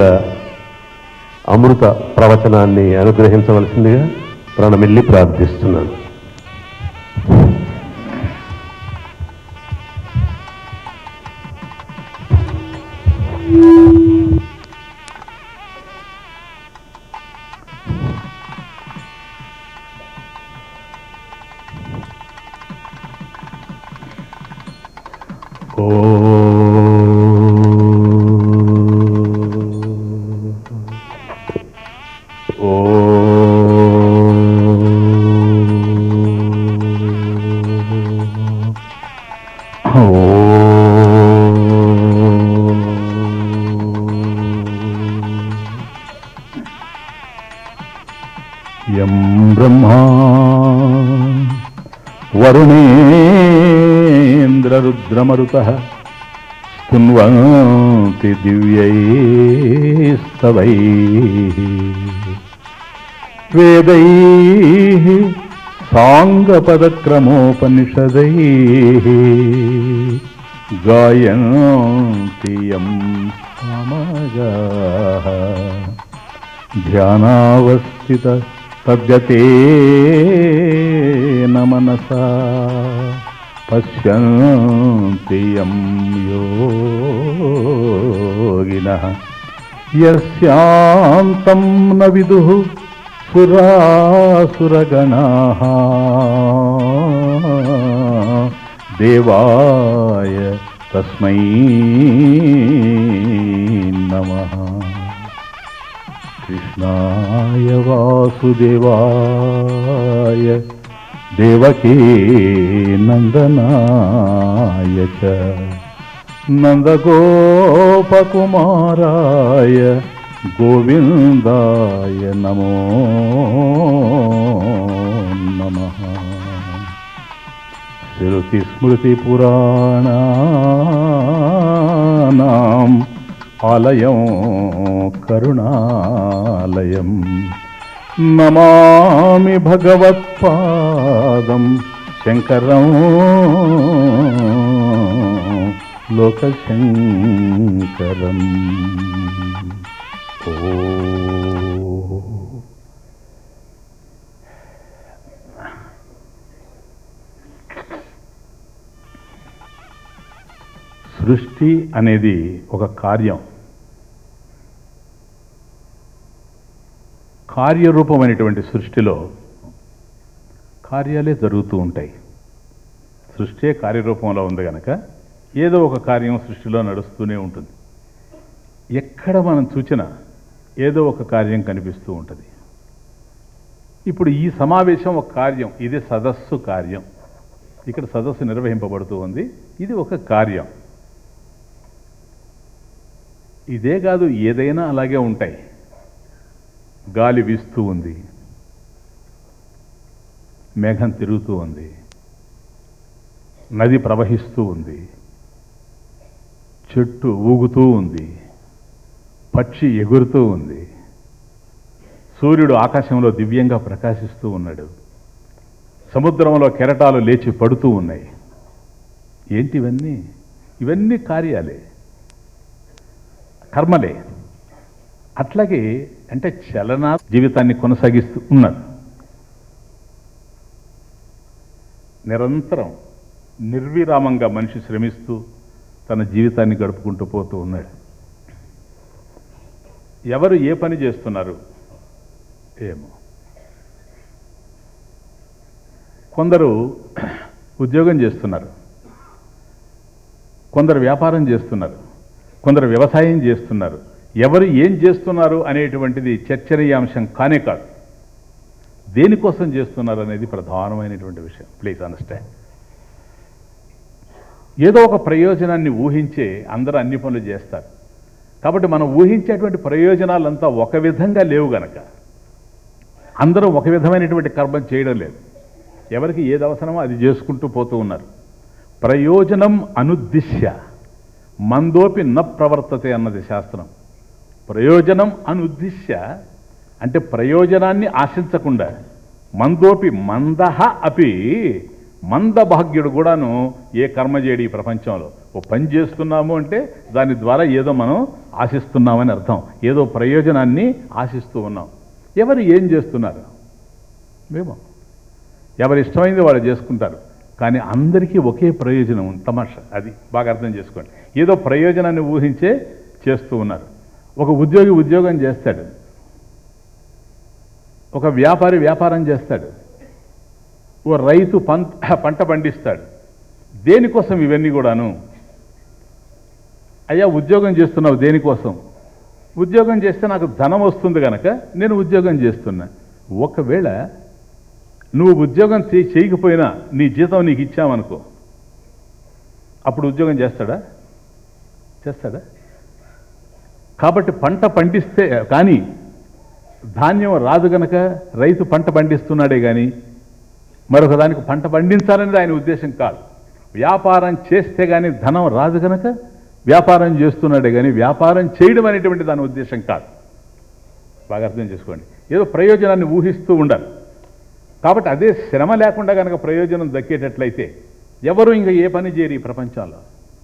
అమృత ప్రవచనాన్ని అనుగ్రహించవలసిందిగా ప్రణమిల్లి ప్రార్థిస్తున్నాను యం బ్రహ్మా వరుణేంద్రరుద్రమరుత స్తున్వంతి దివ్యైస్తవై వేదై సాంగపదక్రమోపనిషదై గాయంతి యం సామగాః ధ్యానావస్థిత తద్గతేన మనసా పశ్యంతి యం యోగినః యస్యాంతం న విదుః సురాసురగణాః దేవాయ తస్మై నమః కృష్ణాయ వాసుదేవాయ దేవకీ నందనాయ చ నందగోపకుమారాయ గోవిందాయ నమో నమ శృతిస్మృతిపురాణానాం ఆలయం కరుణాలయం నమామి భగవత్పాదం శంకరం లోకశంకరం ఓ సృష్టి అనేది ఒక కార్యం కార్యరూపమైనటువంటి సృష్టిలో కార్యాలే జరుగుతూ ఉంటాయి సృష్టి కార్యరూపంలో ఉంది కనుక ఏదో ఒక కార్యం సృష్టిలో నడుస్తూనే ఉంటుంది ఎక్కడ మనం చూచినా ఏదో ఒక కార్యం కనిపిస్తూ ఉంటుంది ఇప్పుడు ఈ సమావేశం ఒక కార్యం ఇది సదస్సు కార్యం ఇక్కడ సదస్సు నిర్వహింపబడుతూ ఉంది ఇది ఒక కార్యం ఇదే కాదు ఏదైనా అలాగే ఉంటాయి గాలి వీస్తూ ఉంది మేఘం తిరుగుతూ ఉంది నది ప్రవహిస్తూ ఉంది చెట్టు ఊగుతూ ఉంది పక్షి ఎగురుతూ ఉంది సూర్యుడు ఆకాశంలో దివ్యంగా ప్రకాశిస్తూ ఉన్నాడు సముద్రంలో కెరటాలు లేచి పడుతూ ఉన్నాయి ఏంటి ఇవన్నీ ఇవన్నీ కార్యాలే కర్మలే అట్లాగే అంటే చలన జీవితాన్ని కొనసాగిస్తూ ఉన్నారు నిరంతరం నిర్విరామంగా మనిషి శ్రమిస్తూ తన జీవితాన్ని గడుపుకుంటూ పోతూ ఉన్నాడు ఎవరు ఏ పని చేస్తున్నారు ఏమో కొందరు ఉద్యోగం చేస్తున్నారు కొందరు వ్యాపారం చేస్తున్నారు కొందరు వ్యవసాయం చేస్తున్నారు ఎవరు ఏం చేస్తున్నారు అనేటువంటిది చర్చనీయాంశం కానే కాదు దేనికోసం చేస్తున్నారు అనేది ప్రధానమైనటువంటి విషయం ప్లీజ్ అండర్స్టాండ్ ఏదో ఒక ప్రయోజనాన్ని ఊహించే అందరూ అన్ని పనులు చేస్తారు కాబట్టి మనం ఊహించేటువంటి ప్రయోజనాలంతా ఒక విధంగా లేవు గనక అందరూ ఒక విధమైనటువంటి కర్మం చేయడం లేదు ఎవరికి ఏది అవసరమో అది చేసుకుంటూ పోతూ ఉన్నారు ప్రయోజనం అనుద్దిశ్య మందోపి న ప్రవర్తతే అన్నది శాస్త్రం ప్రయోజనం అనుద్దిశ్య అంటే ప్రయోజనాన్ని ఆశించకుండా మందోపి మందహ అపి మందభాగ్యుడు కూడాను ఏ కర్మ చేయడు ఈ ప్రపంచంలో ఓ పని చేస్తున్నాము అంటే దాని ద్వారా ఏదో మనం ఆశిస్తున్నామని అర్థం ఏదో ప్రయోజనాన్ని ఆశిస్తూ ఉన్నాం ఎవరు ఏం చేస్తున్నారు మేము ఎవరి ఇష్టమైంది వాళ్ళు చేసుకుంటారు కానీ అందరికీ ఒకే ప్రయోజనం ఉంది తమాషా అది బాగా అర్థం చేసుకోండి ఏదో ప్రయోజనాన్ని ఊహించే చేస్తూ ఉన్నారు ఒక ఉద్యోగి ఉద్యోగం చేస్తాడు ఒక వ్యాపారి వ్యాపారం చేస్తాడు ఓ రైతు పంట పంట పండిస్తాడు దేనికోసం ఇవన్నీ కూడాను అయ్యా ఉద్యోగం చేస్తున్నావు దేనికోసం ఉద్యోగం చేస్తే నాకు ధనం వస్తుంది కనుక నేను ఉద్యోగం చేస్తున్నా ఒకవేళ నువ్వు ఉద్యోగం చే- చేయకపోయినా నీ జీతం నీకు ఇచ్చామనుకో అప్పుడు ఉద్యోగం చేస్తాడా చేస్తాడా కాబట్టి పంట పండిస్తే కానీ ధాన్యం రాదు గనక రైతు పంట పండిస్తున్నాడే కానీ మరొక దానికి పంట పండించాలనేది ఆయన ఉద్దేశం కాదు వ్యాపారం చేస్తే కానీ ధనం రాదు గనక వ్యాపారం చేస్తున్నాడే కానీ వ్యాపారం చేయడం అనేటువంటి దాని ఉద్దేశం కాదు బాగా అర్థం చేసుకోండి ఏదో ప్రయోజనాన్ని ఊహిస్తూ ఉండాలి కాబట్టి అదే శ్రమ లేకుండా కనుక ప్రయోజనం దక్కేటట్లయితే ఎవరు ఇంకా ఏ పని చేయరు ఈ ప్రపంచంలో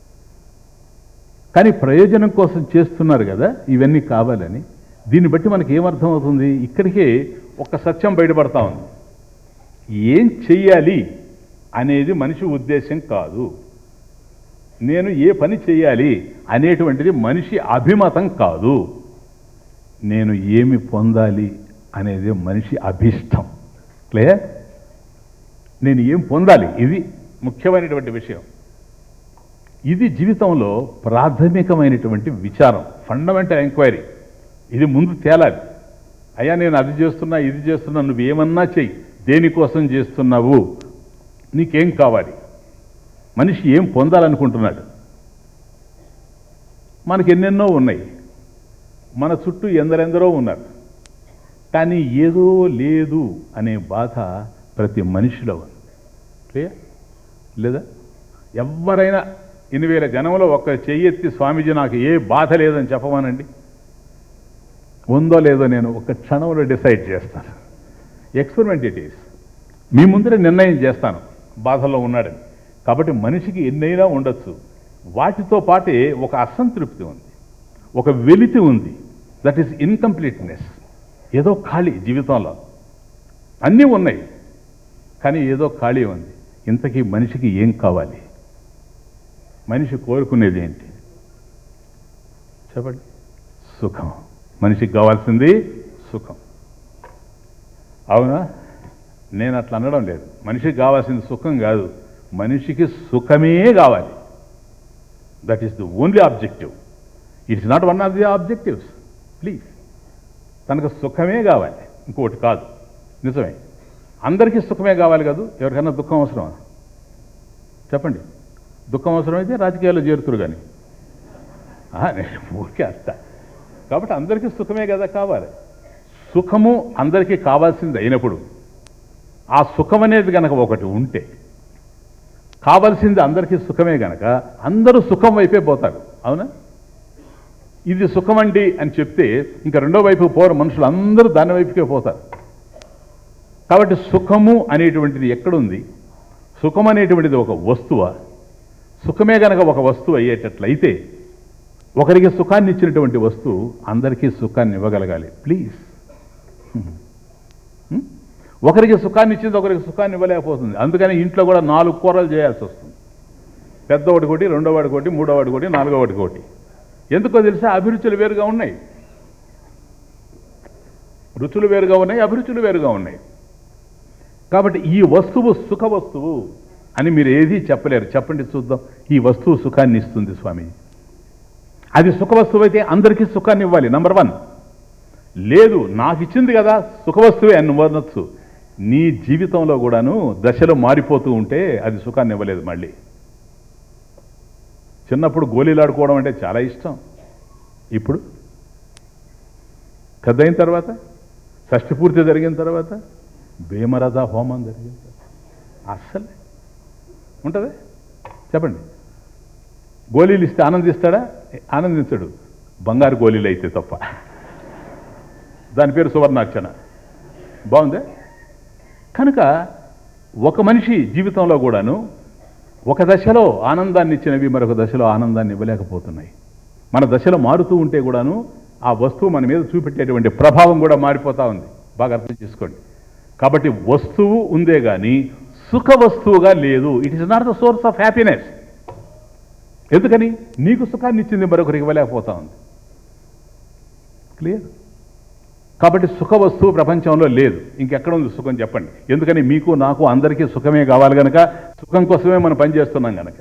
కానీ ప్రయోజనం కోసం చేస్తున్నారు కదా ఇవన్నీ కావాలని దీన్ని బట్టి మనకి ఏమర్థం అవుతుంది ఇక్కడికే ఒక సత్యం బయటపడతా ఉంది ఏం చెయ్యాలి అనేది మనిషి ఉద్దేశం కాదు నేను ఏ పని చేయాలి అనేటువంటిది మనిషి అభిమతం కాదు నేను ఏమి పొందాలి అనేది మనిషి అభిష్టం క్లియర్ నేను ఏం పొందాలి ఇది ముఖ్యమైనటువంటి విషయం ఇది జీవితంలో ప్రాథమికమైనటువంటి విచారం ఫండమెంటల్ ఎంక్వైరీ ఇది ముందు తేలాలి అయ్యా నేను అది చేస్తున్నా ఇది చేస్తున్నా నువ్వు ఏమన్నా చెయ్యి దేనికోసం చేస్తున్నావు నీకేం కావాలి మనిషి ఏం పొందాలనుకుంటున్నాడు మనకి ఎన్నెన్నో ఉన్నాయి మన చుట్టూ ఎందరెందరో ఉన్నారు కానీ ఏదో లేదు అనే బాధ ప్రతి మనిషిలో ఉంది క్లియర్ లేదా ఎవరైనా ఎన్ని వేల జనంలో ఒక్క చెయ్యెత్తి స్వామీజీ నాకు ఏ బాధ లేదని చెప్పమనండి ఉందో లేదో నేను ఒక క్షణంలో డిసైడ్ చేస్తాను ఎక్స్పెరిమెంట్ ఇట్ ఈస్ మీ ముందరే నిర్ణయం చేస్తాను బాధల్లో ఉన్నాడని కాబట్టి మనిషికి ఎన్నైనా ఉండొచ్చు వాటితో పాటే ఒక అసంతృప్తి ఉంది ఒక వెలితి ఉంది దట్ ఈస్ ఇన్కంప్లీట్నెస్ ఏదో ఖాళీ జీవితంలో అన్నీ ఉన్నాయి కానీ ఏదో ఖాళీ ఉంది ఇంతకీ మనిషికి ఏం కావాలి మనిషి కోరుకునేది ఏంటి చెప్పండి సుఖం మనిషికి కావాల్సింది సుఖం అవునా నేను అట్లా అనడం లేదు మనిషికి కావాల్సింది సుఖం కాదు మనిషికి సుఖమే కావాలి that is the only objective it's not one of the objectives please తనకు సుఖమే కావాలి ఇంకోటి కాదు నిజమే అందరికీ సుఖమే కావాలి కాదు ఎవరికైనా దుఃఖం అవసరమా చెప్పండి దుఃఖం అవసరమైతే రాజకీయాల్లో చేరుతురు కానీ ఆహా, నేను ఊరికే అస్తా కాబట్టి అందరికీ సుఖమే కదా కావాలి సుఖము అందరికీ కావాల్సింది అయినప్పుడు ఆ సుఖం అనేది కనుక ఒకటి ఉంటే కావాల్సింది అందరికీ సుఖమే గనక అందరూ సుఖం వైపే పోతారు అవునా ఇది సుఖమండి అని చెప్తే ఇంకా రెండో వైపు పోరు మనుషులు అందరూ దాని వైపుకే పోతారు కాబట్టి సుఖము అనేటువంటిది ఎక్కడుంది సుఖం అనేటువంటిది ఒక వస్తువా సుఖమే గనక ఒక వస్తువు అయ్యేటట్లయితే ఒకరికి సుఖాన్ని ఇచ్చినటువంటి వస్తువు అందరికీ సుఖాన్ని ఇవ్వగలగాలి ప్లీజ్ హ్మ్? ఒకరికి సుఖాన్ని ఇచ్చింది ఒకరికి సుఖాన్ని ఇవ్వలేకపోతుంది అందుకని ఇంట్లో కూడా నాలుగు కూరలు చేయాల్సి వస్తుంది పెద్దవాడి కోటి రెండో వాడి కోటి మూడో వాడి కోటి నాలుగో వాడి కోటి ఎందుకో తెలుసా అభిరుచులు వేరుగా ఉన్నాయి రుచులు వేరుగా ఉన్నాయి అభిరుచులు వేరుగా ఉన్నాయి కాబట్టి ఈ వస్తువు సుఖ వస్తువు అని మీరు ఏదీ చెప్పలేరు చెప్పండి చూద్దాం ఈ వస్తువు సుఖాన్ని ఇస్తుంది స్వామి అది సుఖ వస్తువు అయితే అందరికీ సుఖాన్ని ఇవ్వాలి నంబర్ వన్ లేదు నాకు ఇచ్చింది కదా సుఖవస్తువే అని నువ్వు అనొచ్చు నీ జీవితంలో కూడాను దశలు మారిపోతూ ఉంటే అది సుఖాన్ని ఇవ్వలేదు మళ్ళీ చిన్నప్పుడు గోళీలాడుకోవడం అంటే చాలా ఇష్టం ఇప్పుడు పెద్దయిన తర్వాత షష్ఠి పూర్తి జరిగిన తర్వాత భీమరథ హోమం జరిగిన తర్వాత అస్సలే ఉంటుంది చెప్పండి గోళీలు ఇస్తే ఆనందిస్తాడా ఆనందించడు బంగారు గోళీలు అయితే తప్ప దాని పేరు సువర్ణార్చన బాగుందే కనుక ఒక మనిషి జీవితంలో కూడాను ఒక దశలో ఆనందాన్ని ఇచ్చినవి మరొక దశలో ఆనందాన్ని ఇవ్వలేకపోతున్నాయి మన దశలో మారుతూ ఉంటే కూడాను ఆ వస్తువు మన మీద చూపెట్టేటువంటి ప్రభావం కూడా మారిపోతా ఉంది బాగా అర్థం చేసుకోండి కాబట్టి వస్తువు ఉందే కానీ సుఖ వస్తువుగా లేదు it is not the source of happiness ఎందుకని నీకు సుఖాన్ని ఇచ్చింది మరొకరికి ఇవ్వలేకపోతా ఉంది క్లియర్ కాబట్టి సుఖ వస్తువు ప్రపంచంలో లేదు ఇంకెక్కడ ఉంది సుఖం చెప్పండి ఎందుకని మీకు నాకు అందరికీ సుఖమే కావాలి కనుక సుఖం కోసమే మనం పనిచేస్తున్నాం కనుక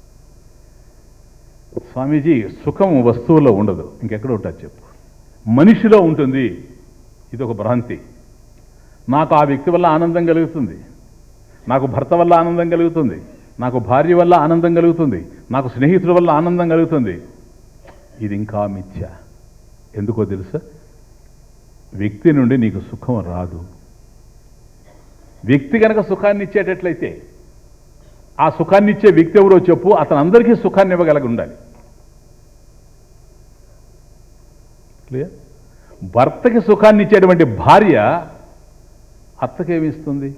స్వామీజీ సుఖం వస్తువులో ఉండదు ఇంకెక్కడ ఉంటుంది చెప్పు మనిషిలో ఉంటుంది ఇది ఒక భ్రాంతి నాకు ఆ వ్యక్తి వల్ల ఆనందం కలుగుతుంది నాకు భర్త వల్ల ఆనందం కలుగుతుంది నాకు భార్య వల్ల ఆనందం కలుగుతుంది నాకు స్నేహితుల వల్ల ఆనందం కలుగుతుంది ఇది ఇంకా మిథ్య ఎందుకో తెలుసా వ్యక్తి నుండి నీకు సుఖం రాదు వ్యక్తి కనుక సుఖాన్ని ఇచ్చేటట్లయితే ఆ సుఖాన్ని ఇచ్చే వ్యక్తి ఎవరో చెప్పు అతను అందరికీ సుఖాన్ని ఇవ్వగలిగి ఉండాలి క్లియర్ భర్తకి సుఖాన్ని ఇచ్చేటువంటి భార్య అత్తకేమి ఇస్తుంది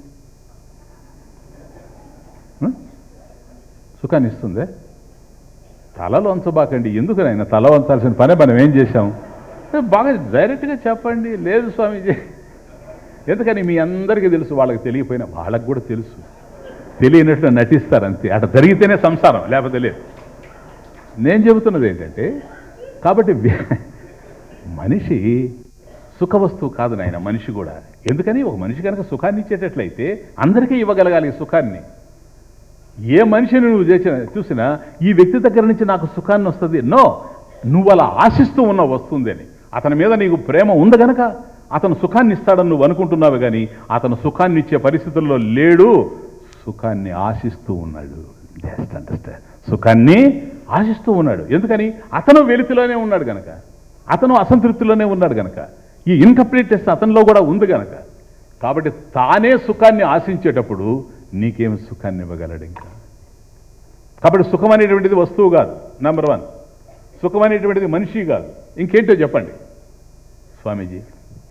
హ్మ్? సుఖాన్ని ఇస్తుందే తలలో వంచబాకండి ఎందుకు నాయన తల వంచాల్సిన పనే మనం ఏం చేశాం ఏ, బాగా డైరెక్ట్గా చెప్పండి లేదు స్వామీజీ ఎందుకని మీ అందరికీ తెలుసు వాళ్ళకి తెలియపోయినా వాళ్ళకి కూడా తెలుసు తెలియనట్లు నటిస్తారు అంతే అట్లా జరిగితేనే సంసారం లేకపోతే లేదు నేను చెబుతున్నది ఏంటంటే కాబట్టి వ్య- మనిషి సుఖ వస్తువు కాదు నాయన మనిషి కూడా ఎందుకని ఒక మనిషి కనుక సుఖాన్ని ఇచ్చేటట్లయితే అందరికీ ఇవ్వగలగాలి ఈ సుఖాన్ని ఏ మనిషిని నువ్వు చేసిన చూసినా ఈ వ్యక్తి దగ్గర నుంచి నాకు సుఖాన్ని వస్తుంది నో నువ్వు అలా ఆశిస్తూ ఉన్న వస్తుందని అతని మీద నీకు ప్రేమ ఉంది గనక అతను సుఖాన్ని ఇస్తాడని నువ్వు అనుకుంటున్నావు కానీ అతను సుఖాన్ని ఇచ్చే పరిస్థితుల్లో లేడు సుఖాన్ని ఆశిస్తూ ఉన్నాడు జస్ట్ అండర్స్టాండ్ సుఖాన్ని ఆశిస్తూ ఉన్నాడు ఎందుకని అతను వెలితిలోనే ఉన్నాడు గనక అతను అసంతృప్తిలోనే ఉన్నాడు గనక ఈ ఇన్కంప్లీట్నెస్ అతనిలో కూడా ఉంది గనక కాబట్టి తానే సుఖాన్ని ఆశించేటప్పుడు నీకేం సుఖాన్ని ఇవ్వగలడు ఇంకా కాబట్టి సుఖం అనేటువంటిది వస్తువు కాదు నెంబర్ వన్ సుఖం అనేటువంటిది మనిషి కాదు ఇంకేంటో చెప్పండి స్వామీజీ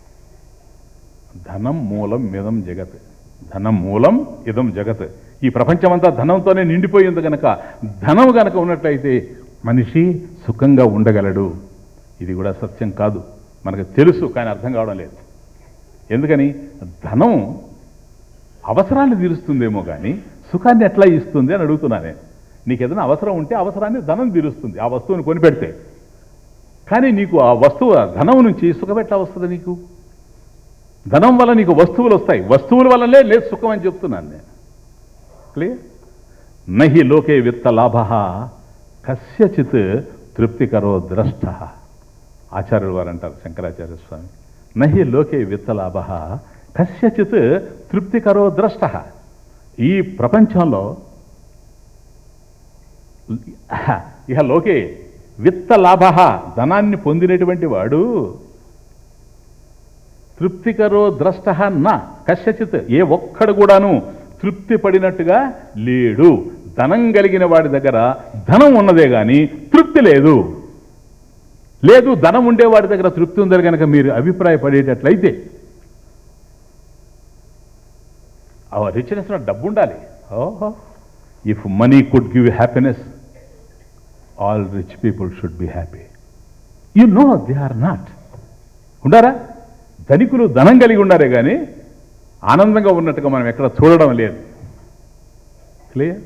ధనం మూలం మిదం జగత్ ధనం మూలం ఇదం జగత్ ఈ ప్రపంచమంతా ధనంతోనే నిండిపోయింది గనక ధనం గనక ఉన్నట్లయితే మనిషి సుఖంగా ఉండగలడు ఇది కూడా సత్యం కాదు మనకు తెలుసు కానీ అర్థం కావడం లేదు ఎందుకని ధనం అవసరాన్ని తీరుస్తుందేమో కానీ సుఖాన్ని ఎట్లా ఇస్తుంది అని అడుగుతున్నా నేను నీకు ఏదైనా అవసరం ఉంటే అవసరాన్ని ధనం తీరుస్తుంది ఆ వస్తువుని కొనిపెడితే కానీ నీకు ఆ వస్తువు ఆ ధనం నుంచి సుఖం ఎట్లా వస్తుంది నీకు ధనం వల్ల నీకు వస్తువులు వస్తాయి వస్తువుల వల్లనే లేదు సుఖం అని చెప్తున్నాను నేను క్లియర్ నహి లోకే విత్త లాభ కస్యచిత్ తృప్తికరో ద్రష్ట ఆచార్యులు వారు అంటారు శంకరాచార్య స్వామి నహి లోకే విత్తలాభ కస్యచిత్ తృప్తికరో ద్రష్ట ఈ ప్రపంచంలో ఇహ లోకే విత్త లాభ ధనాన్ని పొందినటువంటి వాడు తృప్తికరో ద్రష్ట నా కశ్యచిత్ ఏ ఒక్కడు కూడాను తృప్తి పడినట్టుగా లేడు ధనం కలిగిన వాడి దగ్గర ధనం ఉన్నదే కానీ తృప్తి లేదు లేదు ధనం ఉండేవాడి దగ్గర తృప్తి ఉందని కనుక మీరు అభిప్రాయపడేటట్లయితే ఆ రిచ్నెస్ డబ్బు ఉండాలి ఓహో if money could give happiness all rich people should be happy you know they are not ఉండారా ధనికులు ధనం కలిగి ఉండారే కానీ ఆనందంగా ఉన్నట్టుగా మనం ఎక్కడ చూడడం లేదు క్లియర్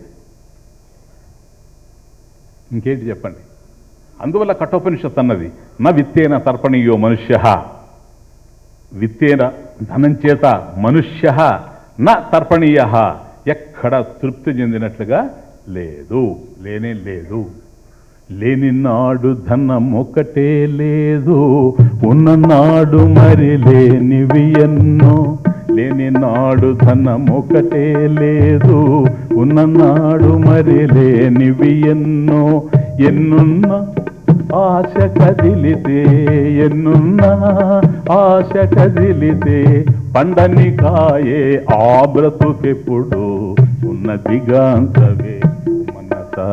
ఇంకేంటి చెప్పండి అందువల్ల కఠోపనిషత్ అన్నది నా విత్తేన తర్పణీయో మనుష్య విత్తేన ధనం చేత మనుష్య నా తర్పణీయ ఎక్కడ తృప్తి చెందినట్లుగా లేదు లేనే లేదు లేనినాడు ధనం ఒకటే లేదు ఉన్ననాడు మరి లేనివి ఎన్నో లేనినాడు ధనం ఒకటే లేదు ఉన్ననాడు మరి లేనివి ఎన్నో ఎన్నున్న ఆశ కదిలితే ఎన్నున్న ఆశ కదిలితే పండని కాయే ఆ బ్రతుకెప్పుడు ఉన్నదిగాంతవే మనసా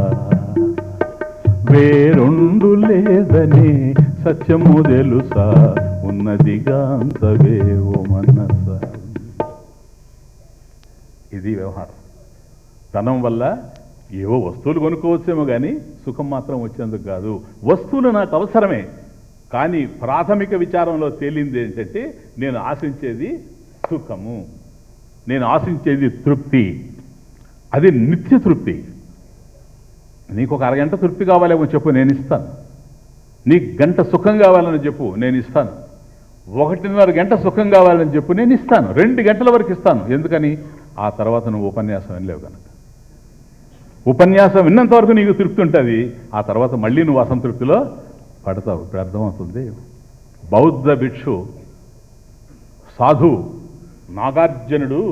వేరొండు లేదని సత్యము తెలుసా ఉన్నదిగాంతవే ఓ మనస ఇది వ్యవహారం ధనం వల్ల ఏవో వస్తువులు కొనుక్కోవచ్చేమో కానీ సుఖం మాత్రం వచ్చేందుకు కాదు వస్తువులు నాకు అవసరమే కానీ ప్రాథమిక విచారంలో తేలింది ఏంటంటే నేను ఆశించేది సుఖము నేను ఆశించేది తృప్తి అది నిత్య తృప్తి నీకు ఒక అరగంట తృప్తి కావాలేమో చెప్పు నేను ఇస్తాను నీకు గంట సుఖం కావాలని చెప్పు నేను ఇస్తాను ఒకటిన్నర గంట సుఖం కావాలని చెప్పు నేను ఇస్తాను రెండు గంటల వరకు ఇస్తాను ఎందుకని ఆ తర్వాత నువ్వు ఉపన్యాసం వినలేవు కనుక ఉపన్యాసం విన్నంత వరకు నీకు తృప్తి ఉంటుంది ఆ తర్వాత మళ్ళీ నువ్వు అసంతృప్తిలో పడతావు ఇప్పుడు అర్థమవుతుంది బౌద్ధ భిక్షు సాధు నాగార్జునుడు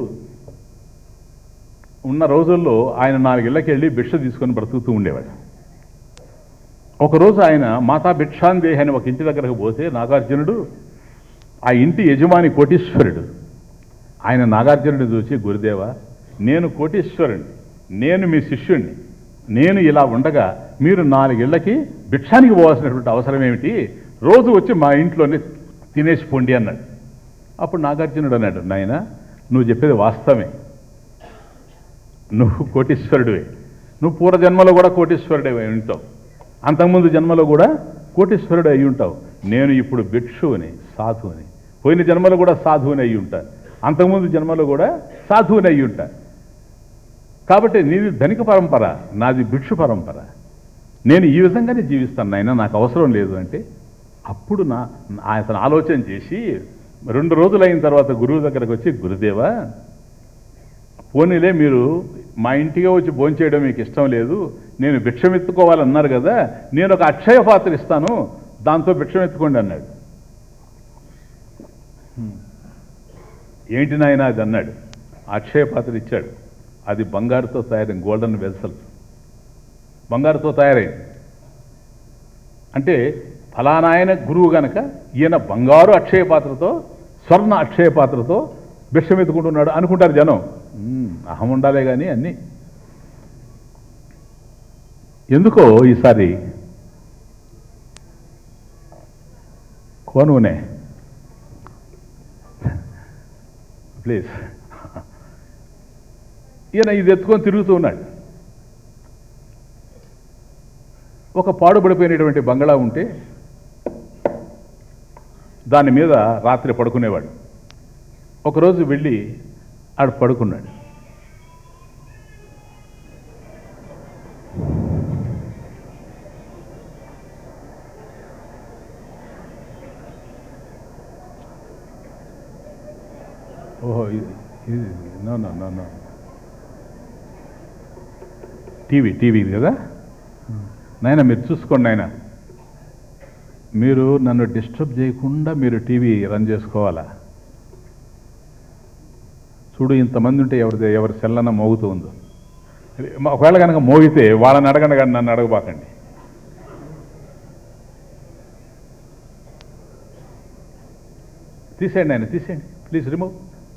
ఉన్న రోజుల్లో ఆయన నాలుగిళ్ళకి వెళ్ళి భిక్ష తీసుకొని బ్రతుకుతూ ఉండేవాడు ఒకరోజు ఆయన మాతా భిక్షాందేహి అని ఒక ఇంటి దగ్గరకు పోతే నాగార్జునుడు ఆ ఇంటి యజమాని కోటీశ్వరుడు ఆయన నాగార్జునుడిని చూసి గురుదేవ నేను కోటీశ్వరుణ్ణి నేను మీ శిష్యుణ్ణి నేను ఇలా ఉండగా మీరు నాలుగేళ్లకి భిక్షానికి పోవాల్సినటువంటి అవసరం ఏమిటి రోజు వచ్చి మా ఇంట్లోనే తినేసి పొండి అన్నాడు అప్పుడు నాగార్జునుడు అన్నాడు నాయన నువ్వు చెప్పేది వాస్తవమే నువ్వు కోటీశ్వరుడివే నువ్వు పూర్వజన్మలో కూడా కోటీశ్వరుడే అయి ఉంటావు అంతకుముందు జన్మలో కూడా కోటీశ్వరుడు అయి ఉంటావు నేను ఇప్పుడు భిక్షువుని సాధువుని పోయిన జన్మలో కూడా సాధువుని అయి ఉంటాను అంతకుముందు జన్మలో కూడా సాధువుని అయి ఉంటాను కాబట్టి నీది ధనిక పరంపర నాది భిక్షు పరంపర నేను ఈ విధంగానే జీవిస్తాను నాయన నాకు అవసరం లేదు అంటే అప్పుడు నా అతను ఆలోచన చేసి రెండు రోజులు అయిన తర్వాత గురువు దగ్గరకు వచ్చి గురుదేవా పోనీలే మీరు మా ఇంటికి వచ్చి భోంచేయడం మీకు ఇష్టం లేదు నేను భిక్షం ఎత్తుకోవాలన్నారు కదా నేను ఒక అక్షయ పాత్ర ఇస్తాను దాంతో భిక్షం ఎత్తుకోండి అన్నాడు ఏంటి నాయన అది అన్నాడు అక్షయ పాత్ర ఇచ్చాడు అది బంగారుతో తయారైంది గోల్డెన్ వెల్సల్ బంగారుతో తయారైంది అంటే ఫలానా ఆయన గురువు గనక ఈయన బంగారు అక్షయ పాత్రతో స్వర్ణ అక్షయ పాత్రతో భిక్షం ఎత్తుకుంటున్నాడు అనుకుంటారు జనం మ్మ్, అహం ఉండాలే కానీ అన్నీ ఎందుకో ఈసారి కోనునే ప్లీజ్ ఈయన ఇది ఎత్తుకొని తిరుగుతూ ఉన్నాడు ఒక పాడుపడిపోయినటువంటి బంగళా ఉంటే దాని మీద రాత్రి పడుకునేవాడు ఒకరోజు వెళ్ళి ఆడు పడుకున్నాడు ఓహో ఇది ఇది no no no no TV TV ఇది కదా నాయన మీరు చూసుకోండి నాయన మీరు నన్ను డిస్టర్బ్ చేయకుండా మీరు టీవీ రన్ చేసుకోవాలా చూడు ఇంతమంది ఉంటే ఎవరి ఎవరి సెల్లన్న మోగుతూ ఉందో ఒకవేళ కనుక మోగితే వాళ్ళని అడగండి కానీ నన్ను అడగబాకండి తీసేయండి ఆయన తీసేయండి ప్లీజ్ రిమూవ్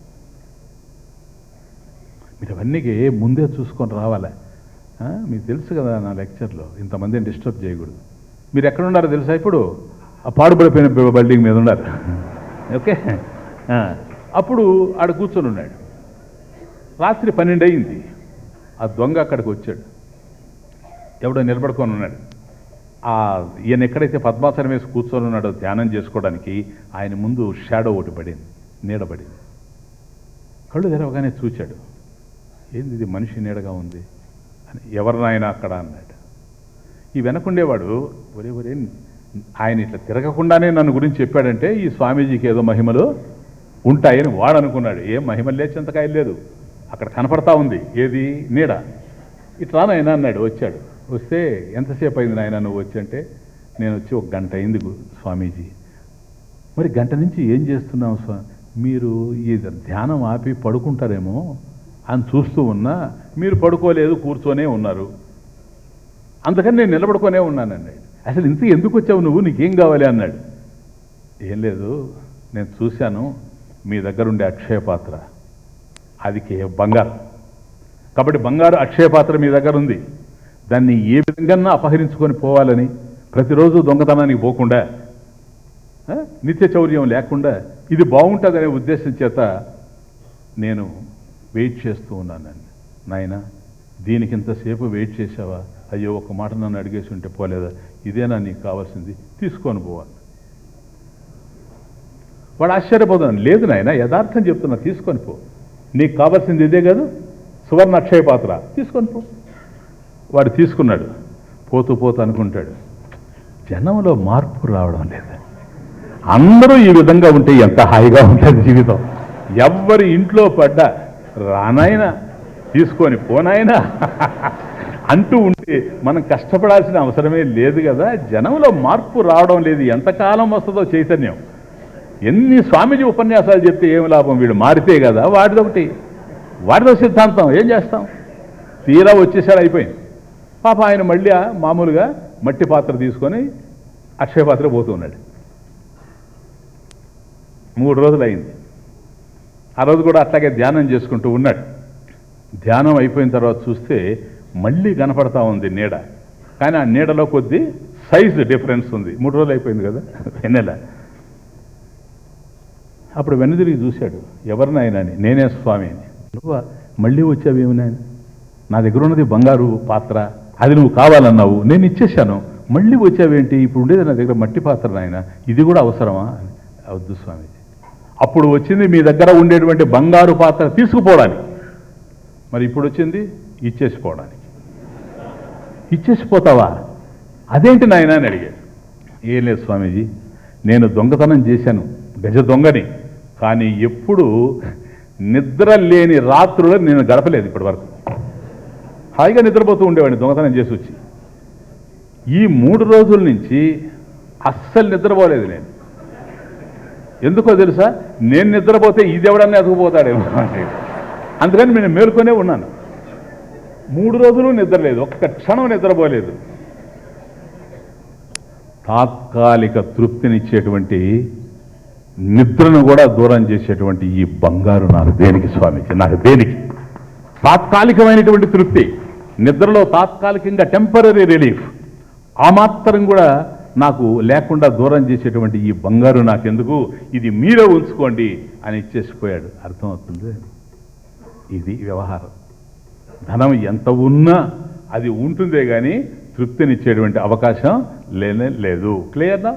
మీరు అవన్నీకి ముందే చూసుకొని రావాలా ఆ, మీకు తెలుసు కదా నా లెక్చర్లో ఇంతమందిని డిస్టర్బ్ చేయకూడదు మీరు ఎక్కడ ఉన్నారో తెలుసా ఇప్పుడు ఆ పాడుపడిపోయిన బి- బిల్డింగ్ మీద ఉన్నారు ఓకే ఆ, అప్పుడు ఆడ కూర్చొని ఉన్నాడు రాత్రి పన్నెండు అయింది ఆ దొంగ అక్కడికి వచ్చాడు ఎవడో నిలబడుకొని ఉన్నాడు ఆ ఈయన ఎక్కడైతే పద్మాసనం వేసి కూర్చొని ఉన్నాడో ధ్యానం చేసుకోవడానికి ఆయన ముందు షాడో ఒకటి పడింది నీడ పడింది కళ్ళు తెరవగానే చూచాడు ఏంది ఇది మనిషి నీడగా ఉంది అని ఎవరినైనా అక్కడ అన్నాడు ఈ వెనకుండేవాడు ఒరే ఒరే ఆయన ఇట్లా తిరగకుండానే నన్ను గురించి చెప్పాడంటే ఈ స్వామీజీకి ఏదో మహిమలు ఉంటాయని వాడు అనుకున్నాడు ఏం మహిమ లేచేంతకాయ లేదు అక్కడ కనపడతా ఉంది ఏది నీడ ఇట్లా నాయన అన్నాడు వచ్చాడు వస్తే ఎంతసేపు అయింది నాయన నువ్వు వచ్చి అంటే నేను వచ్చి ఒక గంట అయింది గు- స్వామీజీ మరి గంట నుంచి ఏం చేస్తున్నావు స్వా మీరు ఈ ధ్యానం ఆపి పడుకుంటారేమో అని చూస్తూ ఉన్నా మీరు పడుకోలేదు కూర్చొనే ఉన్నారు అందుకని నేను నిలబడుకొనే ఉన్నానండి అసలు ఇంత ఎందుకు వచ్చావు నువ్వు నీకేం కావాలి అన్నాడు ఏం లేదు నేను చూశాను మీ దగ్గర ఉండే అక్షయ పాత్ర అది కే బంగారు కాబట్టి బంగారు అక్షయ పాత్ర మీ దగ్గర ఉంది దాన్ని ఏ విధంగా అపహరించుకొని పోవాలని ప్రతిరోజు దొంగతనానికి పోకుండా ఆ, నిత్య చౌర్యం లేకుండా ఇది బాగుంటుందనే ఉద్దేశం చేత నేను వెయిట్ చేస్తూ ఉన్నానండి నాయన దీనికి ఇంతసేపు వెయిట్ చేసావా అయ్యో ఒక మాట నన్ను అడిగేసి ఉంటే పోలేదా ఇదేనా నీకు కావాల్సింది తీసుకొని పోవాలి వాడు ఆశ్చర్యపోతున్నాను లేదు నాయన యథార్థం చెప్తున్నా తీసుకొని పో నీకు కావాల్సింది ఇదే కాదు సువర్ణ అక్షయ పాత్ర తీసుకొని పో వాడు తీసుకున్నాడు పోతూ పోతూ అనుకుంటాడు జనంలో మార్పు రావడం లేదు అందరూ ఈ విధంగా ఉంటే ఎంత హాయిగా ఉంటుంది జీవితం ఎవ్వరి ఇంట్లో పడ్డా రానాయనా తీసుకొని పోనాయనా అంటూ ఉంటే మనం కష్టపడాల్సిన అవసరమే లేదు కదా జనంలో మార్పు రావడం లేదు ఎంతకాలం వస్తుందో చైతన్యం ఎన్ని స్వామీజీ ఉపన్యాసాలు చెప్తే ఏమి లాభం వీడు మారితే కదా వాడిదొకటి వాడిదో సిద్ధాంతం ఏం చేస్తాం తీరా వచ్చేసాడు అయిపోయింది పాప ఆయన మళ్ళీ ఆ మామూలుగా మట్టి పాత్ర తీసుకొని అక్షయ పాత్ర పోతూ ఉన్నాడు మూడు రోజులు అయింది ఆ రోజు కూడా అట్లాగే ధ్యానం చేసుకుంటూ ఉన్నాడు ధ్యానం అయిపోయిన తర్వాత చూస్తే మళ్ళీ కనపడతా ఉంది నీడ కానీ ఆ నీడలో కొద్ది సైజు డిఫరెన్స్ ఉంది మూడు రోజులు అయిపోయింది కదా వెన్నెల అప్పుడు వెనుదిరిగి చూశాడు ఎవరినైనా అని నేనే స్వామి అని నువ్వు మళ్ళీ వచ్చావేమి నాయన నా దగ్గర ఉన్నది బంగారు పాత్ర అది నువ్వు కావాలన్నావు నేను ఇచ్చేశాను మళ్ళీ వచ్చావేంటి ఇప్పుడు ఉండేది నా దగ్గర మట్టి పాత్ర నాయన ఇది కూడా అవసరమా అని వద్దు స్వామీజీ అప్పుడు వచ్చింది మీ దగ్గర ఉండేటువంటి బంగారు పాత్ర తీసుకుపోవడానికి మరి ఇప్పుడు వచ్చింది ఇచ్చేసిపోవడానికి ఇచ్చేసిపోతావా అదేంటి నాయన అని అడిగాడు ఏం లేదు స్వామీజీ నేను దొంగతనం చేశాను గజ దొంగని కానీ ఎప్పుడు నిద్ర లేని రాత్రులు నేను గడపలేదు ఇప్పటి వరకు హాయిగా నిద్రపోతూ ఉండేవాడిని దొంగతనం చేసి వచ్చి ఈ మూడు రోజుల నుంచి అస్సలు నిద్రపోలేదు నేను ఎందుకో తెలుసా నేను నిద్రపోతే ఇది ఎవడన్నా ఎదుగుపోతాడేమో అని. అందుకని నేను మేల్కొనే ఉన్నాను మూడు రోజులు నిద్రలేదు ఒక్క క్షణం నిద్రపోలేదు తాత్కాలిక తృప్తినిచ్చేటువంటి నిద్రను కూడా దూరం చేసేటువంటి ఈ బంగారు నాకు దేనికి స్వామీజీ నాకు దేనికి తాత్కాలికమైనటువంటి తృప్తి నిద్రలో తాత్కాలికంగా టెంపరీ రిలీఫ్ ఆ మాత్రం కూడా నాకు లేకుండా దూరం చేసేటువంటి ఈ బంగారు నాకెందుకు ఇది మీరే ఉంచుకోండి అని ఇచ్చేసిపోయాడు అర్థమవుతుంది ఇది వ్యవహారం ధనం ఎంత ఉన్నా అది ఉంటుందే కానీ తృప్తినిచ్చేటువంటి అవకాశం లేనే లేదు క్లియర్నా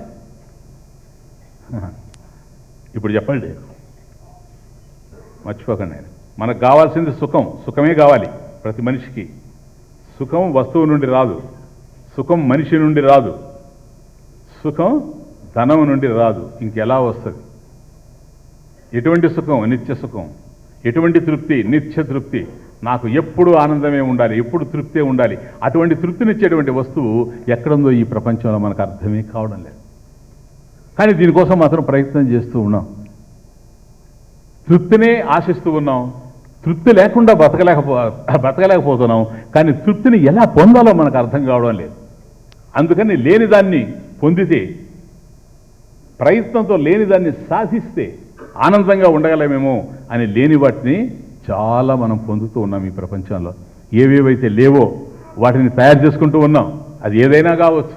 ఇప్పుడు చెప్పండి మర్చిపోకండి నేను మనకు కావాల్సింది సుఖం సుఖమే కావాలి ప్రతి మనిషికి సుఖం వస్తువు నుండి రాదు సుఖం మనిషి నుండి రాదు సుఖం ధనం నుండి రాదు ఇంకెలా వస్తుంది ఎటువంటి సుఖం నిత్య సుఖం ఎటువంటి తృప్తి నిత్య తృప్తి నాకు ఎప్పుడు ఆనందమే ఉండాలి ఎప్పుడు తృప్తే ఉండాలి అటువంటి తృప్తినిచ్చేటువంటి వస్తువు ఎక్కడుందో ఈ ప్రపంచంలో మనకు అర్థమే కావడం లేదు కానీ దీనికోసం మాత్రం ప్రయత్నం చేస్తూ ఉన్నాం తృప్తినే ఆశిస్తూ ఉన్నాం తృప్తి లేకుండా బతకలేకపో బతకలేకపోతున్నాం కానీ తృప్తిని ఎలా పొందాలో మనకు అర్థం కావడం లేదు అందుకని లేని దాన్ని పొందితే ప్రయత్నంతో లేని దాన్ని సాధిస్తే ఆనందంగా ఉండగలమేమో అని లేని వాటిని చాలా మనం పొందుతూ ఉన్నాం ఈ ప్రపంచంలో ఏవేవైతే లేవో వాటిని తయారు చేసుకుంటూ ఉన్నాం అది ఏదైనా కావచ్చు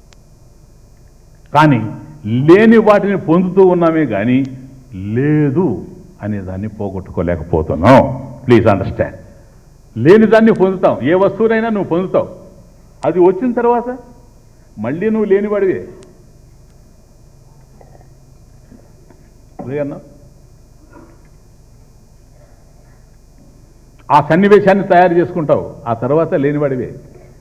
కానీ లేని వాటిని పొందుతూ ఉన్నామే కానీ లేదు అనే దాన్ని పోగొట్టుకోలేకపోతున్నాం ప్లీజ్ అండర్స్టాండ్ లేని దాన్ని పొందుతాం ఏ వస్తువునైనా నువ్వు పొందుతావు అది వచ్చిన తర్వాత మళ్ళీ నువ్వు లేనివాడివే అన్నా ఆ సన్నివేశాన్ని తయారు చేసుకుంటావు ఆ తర్వాత లేనివాడివే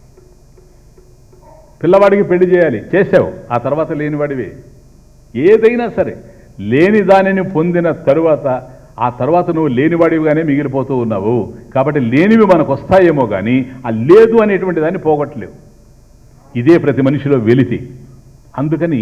పిల్లవాడికి పెళ్లి చేయాలి చేసావు ఆ తర్వాత లేనివాడివే ఏదైనా సరే లేని దానిని పొందిన తరువాత ఆ తర్వాత నువ్వు లేనివాడివిగానే మిగిలిపోతూ ఉన్నావు కాబట్టి లేనివి మనకు వస్తాయేమో కానీ ఆ లేదు అనేటువంటి దాన్ని పోగొట్టలేవు ఇదే ప్రతి మనిషిలో వెలితి అందుకని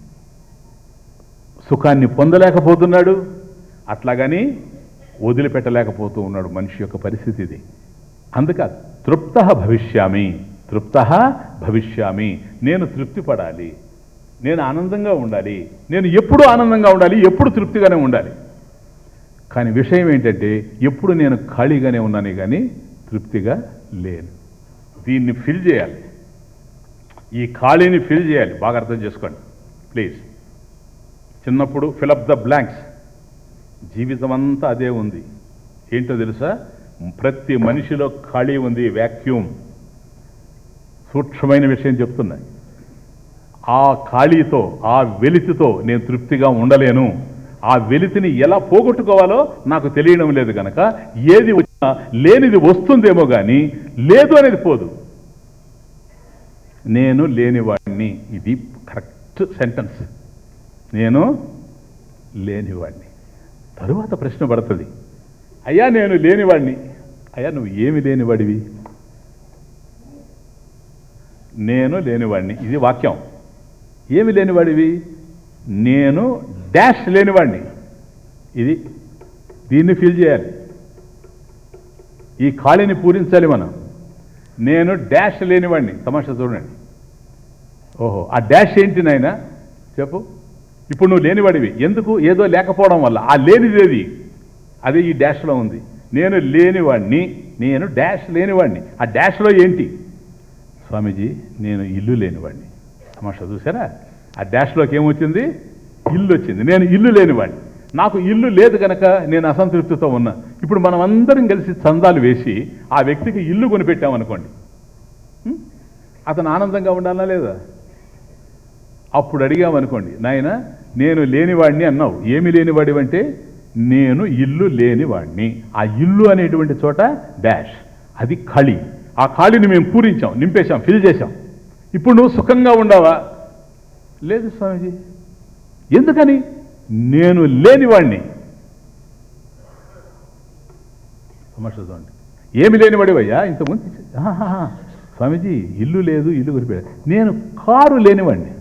సుఖాన్ని పొందలేకపోతున్నాడు అట్లాగని వదిలిపెట్టలేకపోతూ ఉన్నాడు మనిషి యొక్క పరిస్థితి ఇది అందుక తృప్త భవిష్యామి తృప్త భవిష్యామి నేను తృప్తి పడాలి నేను ఆనందంగా ఉండాలి నేను ఎప్పుడు ఆనందంగా ఉండాలి ఎప్పుడు తృప్తిగానే ఉండాలి కానీ విషయం ఏంటంటే ఎప్పుడు నేను ఖాళీగానే ఉన్నాను కానీ తృప్తిగా లేను దీన్ని ఫిల్ చేయాలి ఈ ఖాళీని ఫిల్ చేయాలి బాగా అర్థం చేసుకోండి ప్లీజ్ చిన్నప్పుడు ఫిలప్ ద బ్లాంక్స్ జీవితం అంతా అదే ఉంది ఏంటో తెలుసా ప్రతి మనిషిలో ఖాళీ ఉంది వ్యాక్యూమ్ సూక్ష్మమైన విషయం చెప్తున్నా ఆ ఖాళీతో ఆ వెలితితో నేను తృప్తిగా ఉండలేను ఆ వెలితిని ఎలా పోగొట్టుకోవాలో నాకు తెలియడం లేదు గనక ఏది వచ్చినా లేనిది వస్తుందేమో కానీ లేదు అనేది పోదు నేను లేనివాడిని ఇది కరెక్ట్ సెంటెన్స్ నేను లేనివాడిని తరువాత ప్రశ్న పడుతుంది అయ్యా నేను లేనివాడిని అయ్యా నువ్వు ఏమి లేనివాడివి నేను లేనివాడిని ఇది వాక్యం ఏమి లేనివాడివి నేను డాష్ లేనివాడిని ఇది దీన్ని ఫీల్ చేయాలి ఈ ఖాళీని పూరించాలి మనం నేను డాష్ లేనివాడిని తమాషా చూడండి ఓహో ఆ డాష్ ఏంటి నాయన చెప్పు ఇప్పుడు నువ్వు లేనివాడివి ఎందుకు ఏదో లేకపోవడం వల్ల ఆ లేనిదేది అదే ఈ డాష్లో ఉంది నేను లేనివాడిని నేను డాష్ లేనివాడిని ఆ డాష్లో ఏంటి స్వామీజీ నేను ఇల్లు లేనివాడిని తమాషా చూసారా ఆ డాష్లోకి ఏమొచ్చింది ఇల్లు వచ్చింది నేను ఇల్లు లేనివాడిని నాకు ఇల్లు లేదు కనుక నేను అసంతృప్తితో ఉన్నా ఇప్పుడు మనం అందరం కలిసి చందాలు వేసి ఆ వ్యక్తికి ఇల్లు కొనిపెట్టామనుకోండి హ్మ్? అతను ఆనందంగా ఉండాలా లేదా అప్పుడు అడిగామనుకోండి నాయన నేను లేనివాడిని అన్నావు ఏమి లేనివాడి అంటే నేను ఇల్లు లేనివాడిని ఆ ఇల్లు అనేటువంటి చోట డాష్ అది ఖాళీ ఆ ఖాళీని మేము పూరించాం నింపేశాం ఫిల్ చేశాం ఇప్పుడు నువ్వు సుఖంగా ఉండవా లేదు స్వామీజీ ఎందుకని నేను లేనివాడిని సమస్య చూడండి ఏమి లేనివాడివయ్యా ఇంతకుముందు ఆహాహా. స్వామీజీ ఇల్లు లేదు ఇల్లు కొనిపోయాడు నేను కారు లేనివాడిని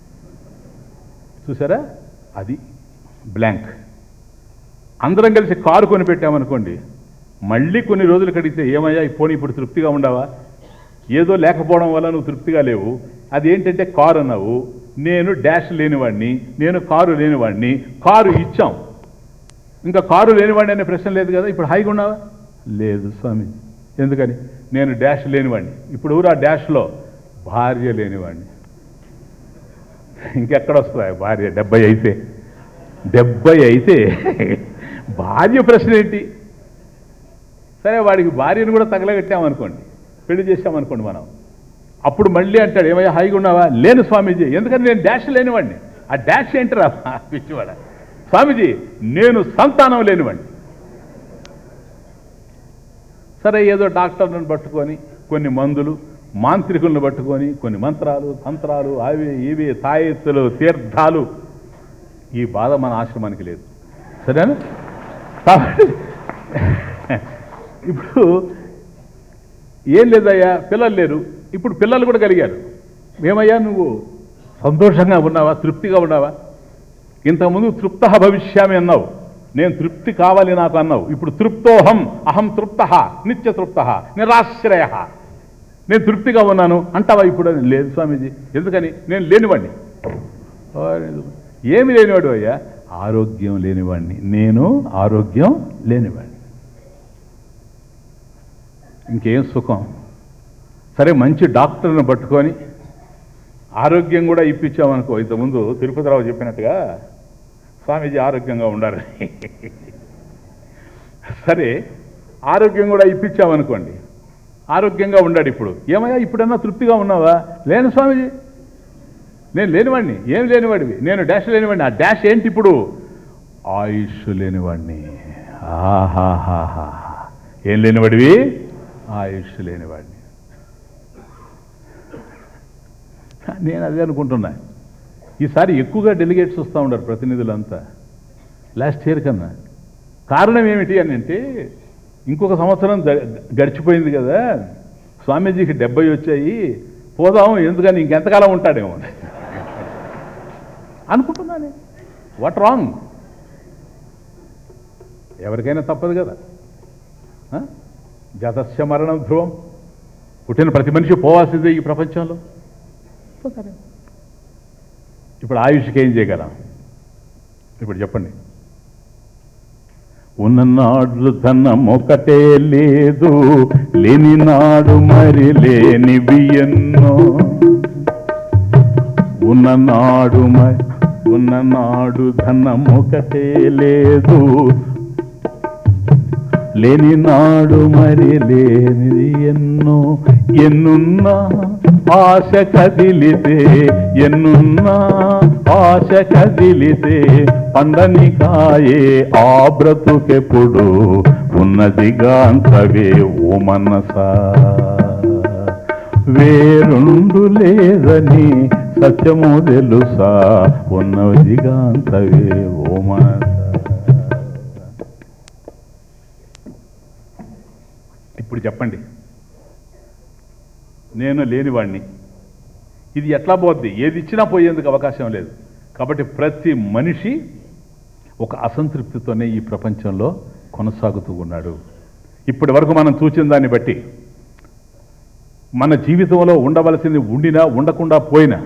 చూసారా అది బ్లాంక్ అందరం కలిసి కారు కొని పెట్టామనుకోండి మళ్ళీ కొన్ని రోజులు కడిగితే ఏమయ్యా ఈ పోనీ ఇప్పుడు తృప్తిగా ఉండవా ఏదో లేకపోవడం వల్ల నువ్వు తృప్తిగా లేవు అది ఏంటంటే కారు అన్నావు నేను డాష్ లేనివాడిని నేను కారు లేనివాడిని కారు ఇచ్చాం ఇంకా కారు లేనివాడిని అనే ప్రశ్న లేదు కదా ఇప్పుడు హాయిగా ఉన్నావా లేదు స్వామి ఎందుకని నేను డాష్ లేనివాడిని ఇప్పుడు ఊరు ఆ డాష్లో భార్య లేనివాడిని ఇంకెక్కడ వస్తాయి భార్య డెబ్బై అయితే డెబ్బై అయితే భార్య ప్రశ్న ఏంటి సరే వాడికి భార్యను కూడా తగలగట్టామనుకోండి పెళ్లి చేశామనుకోండి మనం అప్పుడు మళ్ళీ అంటాడు ఏమయ్యా హాయిగా ఉన్నావా లేను స్వామీజీ ఎందుకని నేను డాష్ లేనివాడిని ఆ డాష్ ఏంటరా పిచ్చివాడ స్వామీజీ నేను సంతానం లేనివాడిని సరే ఏదో డాక్టర్లను పట్టుకొని కొన్ని మందులు మాంత్రికులను పట్టుకొని కొన్ని మంత్రాలు తంత్రాలు అవి ఇవి తాయెత్తులు తీర్థాలు ఈ బాధ మన ఆశ్రమానికి లేదు సరేనా కాబట్టి ఇప్పుడు ఏం లేదయ్యా పిల్లలు లేరు ఇప్పుడు పిల్లలు కూడా కలిగారు ఏమయ్యా నువ్వు సంతోషంగా ఉన్నావా తృప్తిగా ఉన్నావా ఇంతకుముందు తృప్త భవిష్యామి అన్నావు నేను తృప్తి కావాలి నాకు అన్నావు ఇప్పుడు తృప్తోహం అహం తృప్త నిత్య తృప్త నిరాశ్రయ నేను తృప్తిగా ఉన్నాను అంటావా ఇప్పుడు అని లేదు స్వామీజీ ఎందుకని నేను లేనివాడిని ఓ, ఏమి లేనివాడు అయ్యా ఆరోగ్యం లేనివాడిని నేను ఆరోగ్యం లేనివాడిని ఇంకేం సుఖం సరే మంచి డాక్టర్ని పట్టుకొని ఆరోగ్యం కూడా ఇప్పించామనుకో ఇంతకుముందు తిరుపతిరావు చెప్పినట్టుగా స్వామీజీ ఆరోగ్యంగా ఉండాలి సరే ఆరోగ్యం కూడా ఇప్పించామనుకోండి ఆరోగ్యంగా ఉండాడు ఇప్పుడు ఏమయ్యా ఇప్పుడన్నా తృప్తిగా ఉన్నావా లేను స్వామీజీ నేను లేనివాడిని ఏం లేనివాడివి నేను డాష్ లేనివాడిని ఆ డాష్ ఏంటి ఇప్పుడు ఆయుష్ లేనివాడిని ఆహాహాహా ఏం లేనివాడివి ఆయుష్ లేనివాడిని నేను అదే అనుకుంటున్నా ఈసారి ఎక్కువగా డెలిగేట్స్ వస్తూ ఉండరు ప్రతినిధులంతా లాస్ట్ ఇయర్ కన్నా కారణం ఏమిటి అని అంటే ఇంకొక సంవత్సరం గ- గడిచిపోయింది కదా స్వామీజీకి డెబ్బై వచ్చాయి పోదాం ఎందుకని ఇంకెంతకాలం ఉంటాడేమో అని. అనుకుంటున్నానే వాట్ రాంగ్ ఎవరికైనా తప్పదు కదా ఆ? జతస్య మరణం ధ్రువం పుట్టిన ప్రతి మనిషి పోవాల్సిందే ఈ ప్రపంచంలో పోతారే. ఇప్పుడు ఆయుష్కి ఏం చేయగలం ఇప్పుడు చెప్పండి ఉన్ననాడు ధనం ఒకటే లేదు లేని నాడు మరి లేనివి ఎన్నో ఉన్ననాడు మరి ఉన్ననాడు ధనం ఒకటే లేదు లేని నాడు మరి లేనిది ఎన్నో ఎన్నున్నా ఆశ కదిలితే ఎన్నున్నా ఆశ కదిలితే పండని కాయే ఆ బ్రతుకెప్పుడు ఉన్నదిగా అంతవే ఓ మనసా వేరుండు లేదని సత్యము తెలుసా ఉన్నదిగా అంతవే ఓ మనసా ఇప్పుడు చెప్పండి నేను లేనివాణ్ణి ఇది ఎట్లా పోద్ది ఏది ఇచ్చినా పోయేందుకు అవకాశం లేదు కాబట్టి ప్రతి మనిషి ఒక అసంతృప్తితోనే ఈ ప్రపంచంలో కొనసాగుతూ ఉన్నాడు ఇప్పటి వరకు మనం చూసిన దాన్ని బట్టి మన జీవితంలో ఉండవలసింది ఉండినా ఉండకుండా పోయినా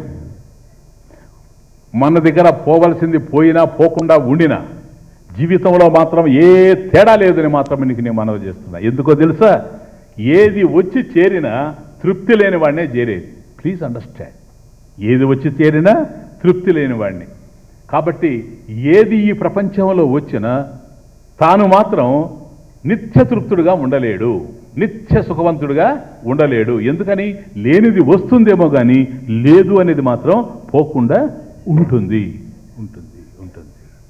మన దగ్గర పోవలసింది పోయినా పోకుండా ఉండినా జీవితంలో మాత్రం ఏ తేడా లేదని మాత్రం నీకు నేను మనవి చేస్తున్నా ఎందుకో తెలుసా ఏది వచ్చి చేరినా తృప్తి లేని వాడినే చేరేది ప్లీజ్ అండర్స్టాండ్ ఏది వచ్చి చేరినా తృప్తి లేని వాడిని కాబట్టి ఏది ఈ ప్రపంచంలో వచ్చినా తాను మాత్రం నిత్య తృప్తుడుగా ఉండలేడు నిత్య సుఖవంతుడుగా ఉండలేడు ఎందుకని లేనిది వస్తుందేమో కానీ లేదు అనేది మాత్రం పోకుండా ఉంటుంది ఉంటుంది ఉంటుంది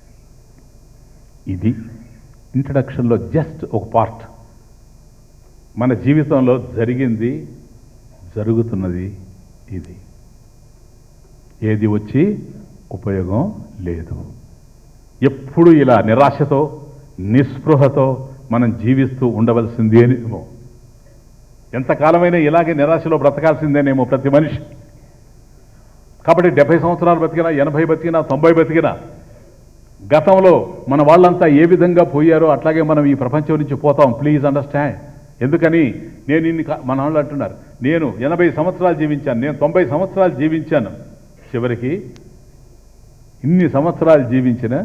ఇది ఇంట్రడక్షన్లో జస్ట్ ఒక పార్ట్ మన జీవితంలో జరిగింది జరుగుతున్నది ఇది ఏది వచ్చి ఉపయోగం లేదు ఎప్పుడు ఇలా నిరాశతో నిస్పృహతో మనం జీవిస్తూ ఉండవలసింది అనేమో ఎంతకాలమైనా ఇలాగే నిరాశలో బ్రతకాల్సిందేనేమో ప్రతి మనిషి కాబట్టి డెబ్బై సంవత్సరాలు బతికినా ఎనభై బతికినా తొంభై బతికినా గతంలో మన వాళ్ళంతా ఏ విధంగా పోయారో అట్లాగే మనం ఈ ప్రపంచం నుంచి పోతాం ప్లీజ్ అండర్స్టాండ్ ఎందుకని నేను ఇన్ని కా- మన వాళ్ళు అంటున్నారు నేను ఎనభై సంవత్సరాలు జీవించాను నేను తొంభై సంవత్సరాలు జీవించాను చివరికి ఇన్ని సంవత్సరాలు జీవించిన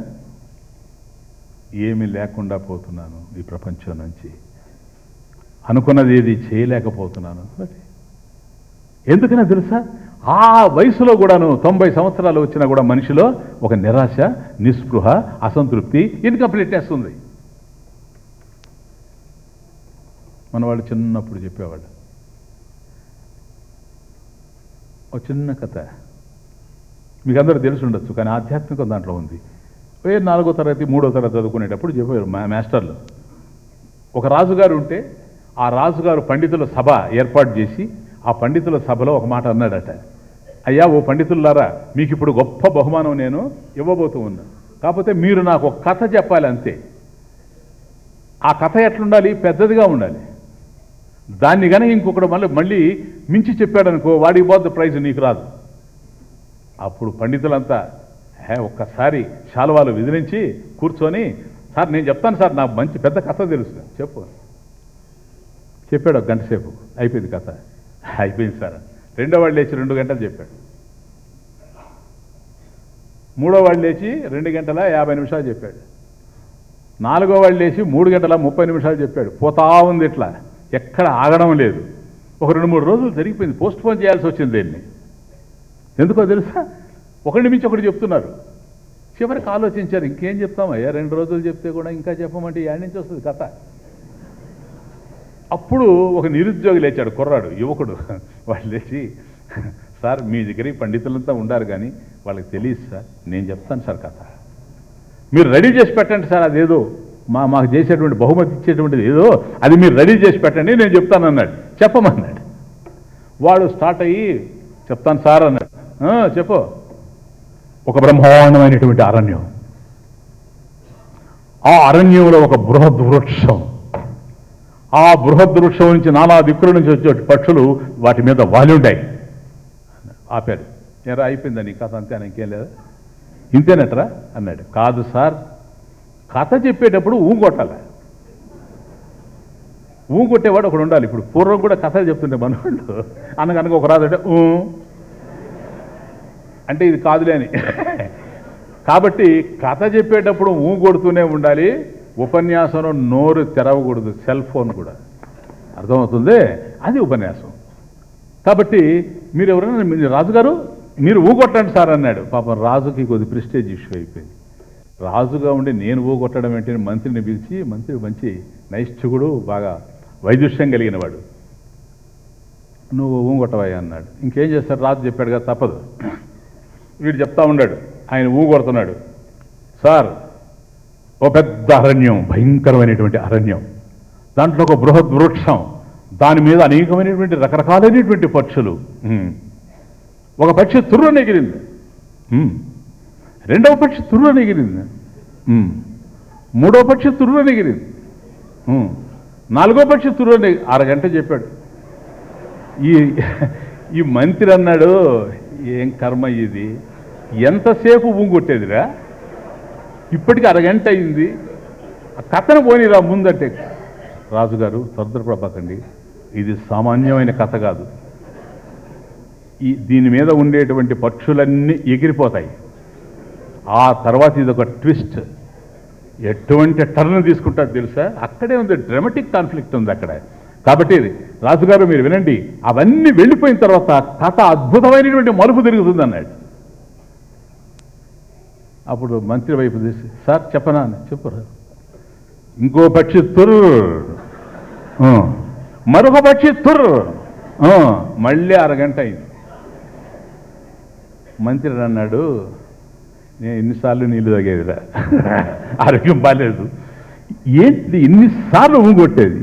ఏమీ లేకుండా పోతున్నాను ఈ ప్రపంచం నుంచి అనుకున్నది ఏది చేయలేకపోతున్నాను ఎందుకన్నా తెలుసా ఆ వయసులో కూడాను తొంభై సంవత్సరాలు వచ్చినా కూడా మనిషిలో ఒక నిరాశ నిస్పృహ అసంతృప్తి ఇన్కంప్లీట్నెస్ ఉంది మన వాళ్ళు చిన్నప్పుడు చెప్పేవాళ్ళు ఒక చిన్న కథ మీకు అందరూ తెలిసి ఉండొచ్చు కానీ ఆధ్యాత్మికం దాంట్లో ఉంది ఏ నాలుగో తరగతి మూడో తరగతి చదువుకునేటప్పుడు చెప్పారు మా మాస్టర్లు ఒక రాజుగారు ఉంటే ఆ రాజుగారు పండితుల సభ ఏర్పాటు చేసి ఆ పండితుల సభలో ఒక మాట అన్నాడట అయ్యా ఓ పండితులారా మీకు ఇప్పుడు గొప్ప బహుమానం నేను ఇవ్వబోతూ ఉన్నా కాకపోతే మీరు నాకు ఒక కథ చెప్పాలి అంతే ఆ కథ ఎట్లుండాలి పెద్దదిగా ఉండాలి దాన్ని కనుక ఇంకొకడు మళ్ళీ మళ్ళీ మించి చెప్పాడనుకో వాడికి పోద్ది ప్రైజ్ నీకు రాదు అప్పుడు పండితులంతా హే ఒక్కసారి శాలువాలు విదిలించి కూర్చొని సార్ నేను చెప్తాను సార్ నాకు మంచి పెద్ద కథ తెలుసు చెప్పు చెప్పాడు ఒక గంట సేపు అయిపోయింది కథ అయిపోయింది సార్ రెండో వాడు లేచి రెండు గంటలు చెప్పాడు మూడో వాడు లేచి రెండు గంటల యాభై నిమిషాలు చెప్పాడు నాలుగో వాడు లేచి మూడు గంటల ముప్పై నిమిషాలు చెప్పాడు పోతా ఉంది ఇట్లా ఎక్కడ ఆగడం లేదు ఒక రెండు మూడు రోజులు జరిగిపోయింది పోస్ట్ పోన్ చేయాల్సి వచ్చింది దీన్ని ఎందుకో తెలుసా ఒకటి మించి ఒకటి చెప్తున్నారు చివరికి ఆలోచించారు ఇంకేం చెప్తామయ్యా రెండు రోజులు చెప్తే కూడా ఇంకా చెప్పమంటే ఏడు నుంచి వస్తుంది కథ అప్పుడు ఒక నిరుద్యోగి లేచాడు కుర్రాడు యువకుడు వాళ్ళు లేచి సార్ మీ దగ్గర ఈ పండితులంతా ఉండారు కానీ వాళ్ళకి తెలియదు సార్ నేను చెప్తాను సార్ కథ మీరు రెడీ చేసి పెట్టండి సార్ అదేదో మా మాకు చేసేటువంటి బహుమతి ఇచ్చేటువంటిది ఏదో అది మీరు రెడీ చేసి పెట్టండి నేను చెప్తాను అన్నాడు చెప్పమన్నాడు వాడు స్టార్ట్ అయ్యి చెప్తాను సార్ అన్నాడు "ఆ, చెప్పు ఒక బ్రహ్మాండమైనటువంటి అరణ్యం ఆ అరణ్యంలో ఒక బృహద్ వృక్షం ఆ బృహద్ వృక్షం నుంచి నానా దిక్కుల నుంచి వచ్చే పక్షులు వాటి మీద వాలి ఉంటాయి ఆపాడు ఎరా అయిపోయిందా నీ కథ అంతే ఇంకేం లేదా ఇంతేనట్రా అన్నాడు కాదు సార్ కథ చెప్పేటప్పుడు ఊ కొట్టాలి ఊ కొట్టేవాడు ఒకడు ఉండాలి ఇప్పుడు పూర్వం కూడా కథలు చెప్తుంటే మనవాళ్ళు అనగనక ఒక రాదు అంటే ఊ అంటే ఇది కాదులే అని కాబట్టి కథ చెప్పేటప్పుడు ఊ కొడుతూనే ఉండాలి ఉపన్యాసంలో నోరు తెరవకూడదు సెల్ ఫోన్ కూడా అర్థమవుతుంది అది ఉపన్యాసం కాబట్టి మీరు ఎవరైనా మీరు రాజుగారు మీరు ఊగొట్టండి సార్ అన్నాడు పాపం రాజుకి కొద్ది ప్రిస్టేజ్ ఇష్యూ అయిపోయింది రాజుగా ఉండి నేను ఊగొట్టడం ఏంటని మంత్రిని పిలిచి మంత్రి మంచి నైష్ఠుకుడు బాగా వైదుష్యం కలిగిన వాడు నువ్వు ఊగొట్టవయ్యా అన్నాడు ఇంకేం చేస్తాడు రాజు చెప్పాడు కదా తప్పదు వీడు చెప్తా ఉన్నాడు ఆయన ఊగొడుతున్నాడు సార్ ఓ పెద్ద అరణ్యం భయంకరమైనటువంటి అరణ్యం దాంట్లో ఒక బృహద్ వృక్షం దాని మీద అనేకమైనటువంటి రకరకాలైనటువంటి పక్షులు ఉమ్. ఒక పక్షి తుర్రని ఎగిరింది ఉమ్. రెండవ పక్షి తుర్రని ఎగిరింది ఉమ్. మూడవ పక్షి తుర్రని ఎగిరింది ఉమ్. నాలుగో పక్షి తుర్రని అరగంట చెప్పాడు ఈ ఈ మంత్రి అన్నాడు ఏం కర్మ ఇది ఎంతసేపు ఊగొట్టేదిరా ఇప్పటికి అరగంట అయింది ఆ కథను పోనీరా ముందంటే రాజుగారు తొందరపడబాకండి ఇది సామాన్యమైన కథ కాదు ఈ దీని మీద ఉండేటువంటి పక్షులన్నీ ఎగిరిపోతాయి ఆ తర్వాత ఇది ఒక ట్విస్ట్ ఎటువంటి టర్న్ తీసుకుంటారు తెలుసా అక్కడే ఉంది డ్రామాటిక్ కాన్ఫ్లిక్ట్ ఉంది అక్కడ కాబట్టి ఇది రాజుగారు మీరు వినండి అవన్నీ వెళ్ళిపోయిన తర్వాత కథ అద్భుతమైనటువంటి మలుపు తిరుగుతుంది అన్నాడు అప్పుడు మంత్రి వైపు తీసి సార్ చెప్పనా అని చెప్పురా ఇంకో పక్షి తుర్రు ఆ. మరొక పక్షి తుర్రు ఆ. మళ్ళీ అరగంట అయింది మంత్రి అన్నాడు నేను ఎన్నిసార్లు నీళ్లు తాగేదిరా ఆరోగ్యం బాగాలేదు ఏంటి ఎన్నిసార్లు ఊగొట్టేది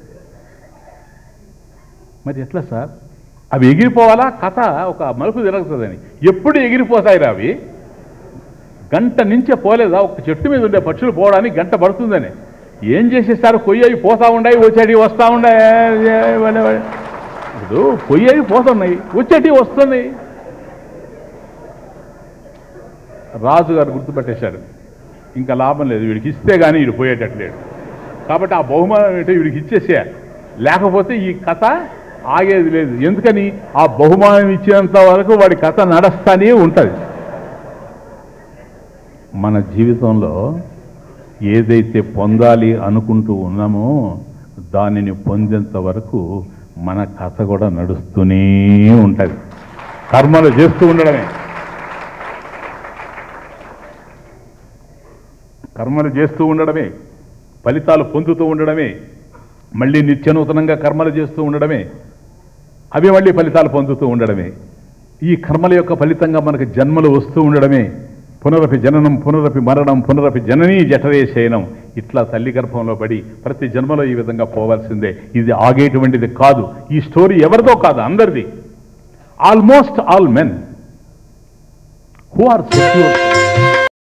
మరి ఎట్లా సార్ అవి ఎగిరిపోవాలా కథ ఒక మలుపు తిరుగుతుందని ఎప్పుడు ఎగిరిపోతాయిరా అవి గంట నుంచే పోలేదా ఒక చెట్టు మీద ఉండే పక్షులు పోవడానికి గంట పడుతుందని ఏం చేసేస్తారు కొయ్యవి పోతా ఉన్నాయి వచ్చేటి వస్తూ ఉన్నాయి ఇప్పుడు కొయ్యవి పోతున్నాయి వచ్చేటి వస్తున్నాయి రాజుగారు గుర్తుపెట్టేశాడు ఇంకా లాభం లేదు వీడికి ఇస్తే కానీ వీడు పోయేటట్లేడు కాబట్టి ఆ బహుమానం ఏంటో వీడికి ఇచ్చేసేయాలి లేకపోతే ఈ కథ ఆగేది లేదు ఎందుకని ఆ బహుమానం ఇచ్చేంత వరకు వాడి కథ నడుస్తానే ఉంటుంది మన జీవితంలో ఏదైతే పొందాలి అనుకుంటూ ఉన్నామో దానిని పొందేంత వరకు మన కథ కూడా నడుస్తూనే ఉంటుంది కర్మలు చేస్తూ ఉండడమే కర్మలు చేస్తూ ఉండడమే ఫలితాలు పొందుతూ ఉండడమే మళ్ళీ నిత్యనూతనంగా కర్మలు చేస్తూ ఉండడమే అవి మళ్ళీ ఫలితాలు పొందుతూ ఉండడమే ఈ కర్మల యొక్క ఫలితంగా మనకు జన్మలు వస్తూ ఉండడమే పునరపి జననం పునరపి మరణం పునరపి జననీ జఠరే శయనం ఇట్లా తల్లి గర్భంలో పడి ప్రతి జన్మలో ఈ విధంగా పోవాల్సిందే ఇది ఆగేటువంటిది కాదు ఈ స్టోరీ ఎవరిదో కాదు అందరిది almost all men who are secure